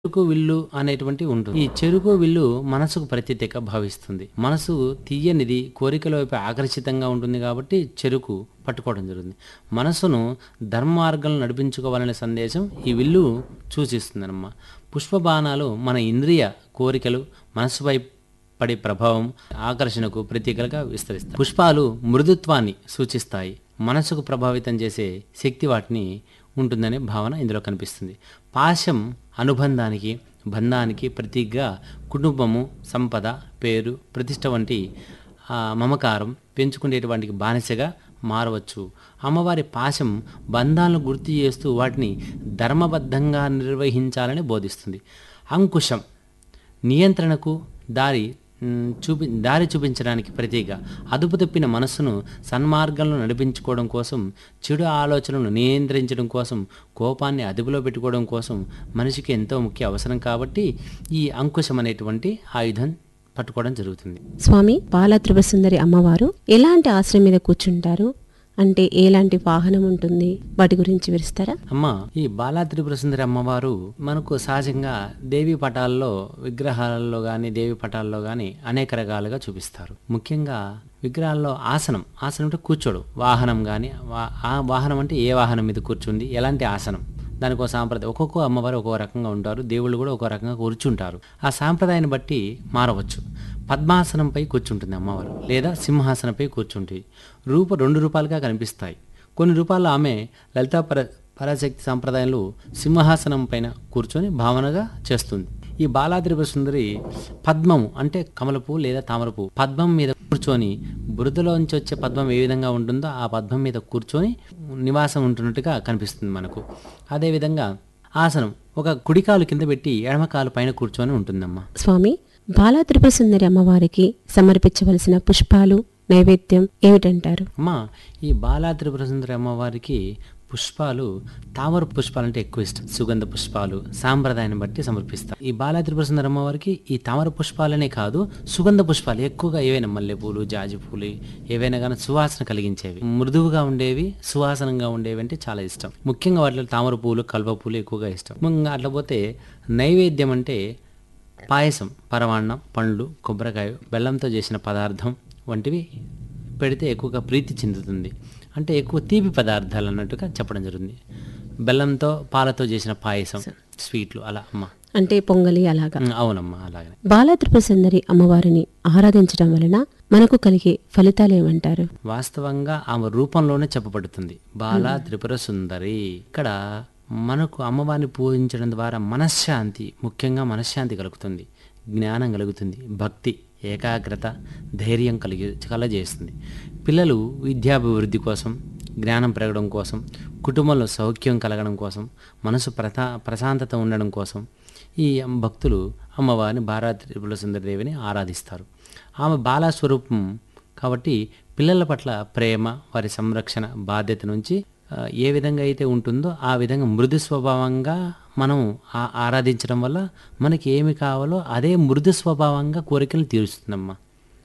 చెరుకు విల్లు అనేటువంటి ఉంటుంది ఈ చెరుకు విల్లు మనసుకు ప్రతీతిగా భావిస్తుంది మనసు తీయనిది కోరికల వైపు ఆకర్షితంగా ఉంటుంది కాబట్టి చెరుకు పట్టుకోవడం జరుగుతుంది మనసును ధర్మ మార్గంలో నడిపించుకోవాలనే సందేశం ఈ విల్లు సూచిస్తుందన్నమ్మ పుష్పబాణాలు మన ఇంద్రియ కోరికలు మనసుపై పడే ప్రభావం ఆకర్షణకు ప్రతీకలుగా విస్తరిస్తాయి పుష్పాలు మృదుత్వాన్ని సూచిస్తాయి మనసుకు ప్రభావితం చేసే శక్తి వాటిని ఉంటుందనే భావన ఇందులో కనిపిస్తుంది పాశం అనుబంధానికి బంధానికి ప్రతీకగా కుటుంబము సంపద పేరు ప్రతిష్ట వంటి ఆ, మమకారం పెంచుకునేటువంటి బానిసగా మారవచ్చు అమ్మవారి పాశం బంధాలను గుర్తు చేస్తూ వాటిని ధర్మబద్ధంగా నిర్వహించాలని బోధిస్తుంది అంకుశం నియంత్రణకు దారి మ్, చూపి దారి చూపించడానికి ప్రతీక అదుపు తప్పిన మనస్సును సన్మార్గంలో నడిపించుకోవడం కోసం చెడు ఆలోచనలను నియంత్రించడం కోసం కోపాన్ని అదుపులో పెట్టుకోవడం కోసం మనిషికి ఎంతో ముఖ్య అవసరం కాబట్టి ఈ అంకుశం అనేటువంటి ఆయుధం పట్టుకోవడం జరుగుతుంది స్వామి బాల సుందరి అమ్మవారు ఎలాంటి ఆశ్రయం మీద కూర్చుంటారు అంటే ఎలాంటి వాహనం ఉంటుంది వాటి గురించి వివరిస్తారా అమ్మ ఈ బాలా త్రిపుర సుందరి అమ్మవారు మనకు సహజంగా దేవి పటాల్లో విగ్రహాలలో కానీ దేవి పటాల్లో కానీ అనేక రకాలుగా చూపిస్తారు ముఖ్యంగా విగ్రహాల్లో ఆసనం ఆసనం అంటే కూర్చోడు వాహనం కానీ ఆ వాహనం అంటే ఏ వాహనం మీద కూర్చుంది ఎలాంటి ఆసనం దానికి ఒక సాంప్రదాయం ఒక్కొక్క అమ్మవారు ఒక్కో రకంగా ఉంటారు దేవుళ్ళు కూడా ఒక్కో రకంగా కూర్చుంటారు ఆ సాంప్రదాయాన్ని బట్టి మారవచ్చు పద్మాసనంపై కూర్చుంటుంది అమ్మవారు లేదా సింహాసనంపై కూర్చుంటుంది రూప రెండు రూపాలుగా కనిపిస్తాయి కొన్ని రూపాల్లో ఆమె లలితా పర పరాశక్తి సాంప్రదాయంలో సింహాసనం పైన కూర్చొని భావనగా చేస్తుంది ఈ బాలాద్రిప సుందరి పద్మము అంటే కమలపు లేదా తామరపు పద్మం మీద కూర్చొని బురదలోంచి వచ్చే పద్మం ఏ విధంగా ఉంటుందో ఆ పద్మం మీద కూర్చొని నివాసం ఉంటున్నట్టుగా కనిపిస్తుంది మనకు అదేవిధంగా ఆసనం ఒక కుడికాలు కింద పెట్టి ఎడమకాలు పైన కూర్చొని ఉంటుందమ్మా స్వామి బాలా సుందరి అమ్మవారికి సమర్పించవలసిన పుష్పాలు నైవేద్యం ఏమిటంటారు అమ్మా ఈ బాలా త్రిపుర సుందరి అమ్మవారికి పుష్పాలు తామర పుష్పాలు అంటే ఎక్కువ ఇష్టం సుగంధ పుష్పాలు సాంప్రదాయాన్ని బట్టి సమర్పిస్తారు ఈ బాలా త్రిపుర సుందరి అమ్మవారికి ఈ తామర పుష్పాలనే కాదు సుగంధ పుష్పాలు ఎక్కువగా ఏవైనా మల్లెపూలు జాజి పూలు ఏవైనా కానీ సువాసన కలిగించేవి మృదువుగా ఉండేవి సువాసనంగా ఉండేవి అంటే చాలా ఇష్టం ముఖ్యంగా వాటిలో తామర పూలు కల్వ పూలు ఎక్కువగా ఇష్టం ఇంకా అట్లా పోతే నైవేద్యం అంటే పాయసం పరమాన్నం పండ్లు కొబ్బరికాయ బెల్లంతో చేసిన పదార్థం వంటివి పెడితే ఎక్కువగా ప్రీతి చెందుతుంది అంటే ఎక్కువ తీపి పదార్థాలు అన్నట్టుగా చెప్పడం జరుగుతుంది బెల్లంతో పాలతో చేసిన పాయసం స్వీట్లు అలా అమ్మ అంటే పొంగలి అలాగా ఉమ్, అవునమ్మా అలాగనే బాలా సుందరి అమ్మవారిని ఆరాధించడం వలన మనకు కలిగే ఫలితాలు ఏమంటారు వాస్తవంగా ఆమె రూపంలోనే చెప్పబడుతుంది బాల త్రిపుర సుందరి ఇక్కడ మనకు అమ్మవారిని పూజించడం ద్వారా మనశ్శాంతి ముఖ్యంగా మనశ్శాంతి కలుగుతుంది జ్ఞానం కలుగుతుంది భక్తి ఏకాగ్రత ధైర్యం కలిగి కలజేస్తుంది పిల్లలు విద్యాభివృద్ధి కోసం జ్ఞానం పెరగడం కోసం కుటుంబంలో సౌఖ్యం కలగడం కోసం మనసు ప్రతా ప్రశాంతత ఉండడం కోసం ఈ భక్తులు అమ్మవారిని బాలా త్రిపుర సుందరి దేవిని ఆరాధిస్తారు ఆమె బాలా స్వరూపం కాబట్టి పిల్లల పట్ల ప్రేమ వారి సంరక్షణ బాధ్యత నుంచి ఆ, ఏ విధంగా అయితే ఉంటుందో ఆ విధంగా మృదు స్వభావంగా మనం ఆ- ఆరాధించడం వల్ల మనకి ఏమి కావాలో అదే మృదు స్వభావంగా కోరికలు తీరుస్తుందమ్మా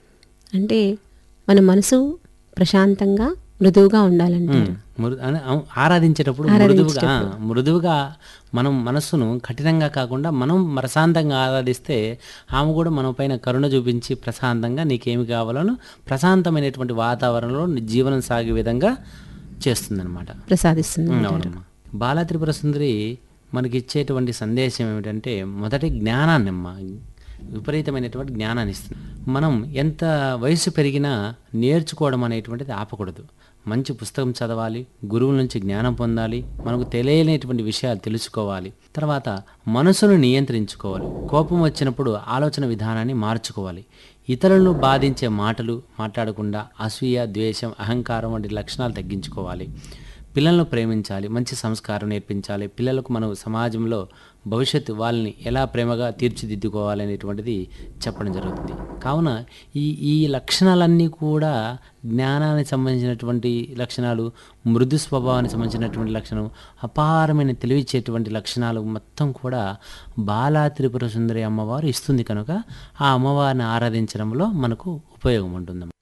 అంటే మన మనసు ప్రశాంతంగా మృదువుగా ఉండాలంటారు మృదు అని అవు- ఆరాధించేటప్పుడు మృదువుగా ఆ, మృదువుగా మనం మనస్సును కఠినంగా కాకుండా మనం ప్రశాంతంగా ఆరాధిస్తే ఆమె కూడా మన పైన కరుణ చూపించి ప్రశాంతంగా నీకేమి కావాలో ప్రశాంతమైనటువంటి వాతావరణంలో నీ జీవనం సాగే విధంగా చేస్తుందన్నమాట ప్రసాదిస్తుంది అవునమ్మా బాల త్రిపుర సుందరి మనకి ఇచ్చేటువంటి సందేశం ఏమిటంటే మొదటి జ్ఞానాన్ని అమ్మ విపరీతమైనటువంటి జ్ఞానాన్ని ఇస్తుంది మనం ఎంత వయసు పెరిగినా నేర్చుకోవడం అనేటువంటిది ఆపకూడదు మంచి పుస్తకం చదవాలి గురువుల నుంచి జ్ఞానం పొందాలి మనకు తెలియలేనటువంటి విషయాలు తెలుసుకోవాలి తర్వాత మనసును నియంత్రించుకోవాలి కోపం వచ్చినప్పుడు ఆలోచన విధానాన్ని మార్చుకోవాలి ఇతరులను బాధించే మాటలు మాట్లాడకుండా అసూయ ద్వేషం అహంకారం వంటి లక్షణాలు తగ్గించుకోవాలి పిల్లలను ప్రేమించాలి మంచి సంస్కారం నేర్పించాలి పిల్లలకు మనం సమాజంలో భవిష్యత్తు వాళ్ళని ఎలా ప్రేమగా తీర్చిదిద్దుకోవాలి అనేటువంటిది చెప్పడం జరుగుతుంది కావున ఈ ఈ లక్షణాలన్నీ కూడా జ్ఞానానికి సంబంధించినటువంటి లక్షణాలు మృదు స్వభావానికి సంబంధించినటువంటి లక్షణం అపారమైన తెలివిచ్చేటువంటి లక్షణాలు మొత్తం కూడా బాలా త్రిపుర సుందరి అమ్మవారు ఇస్తుంది కనుక ఆ అమ్మవారిని ఆరాధించడంలో మనకు ఉపయోగం ఉంటుంది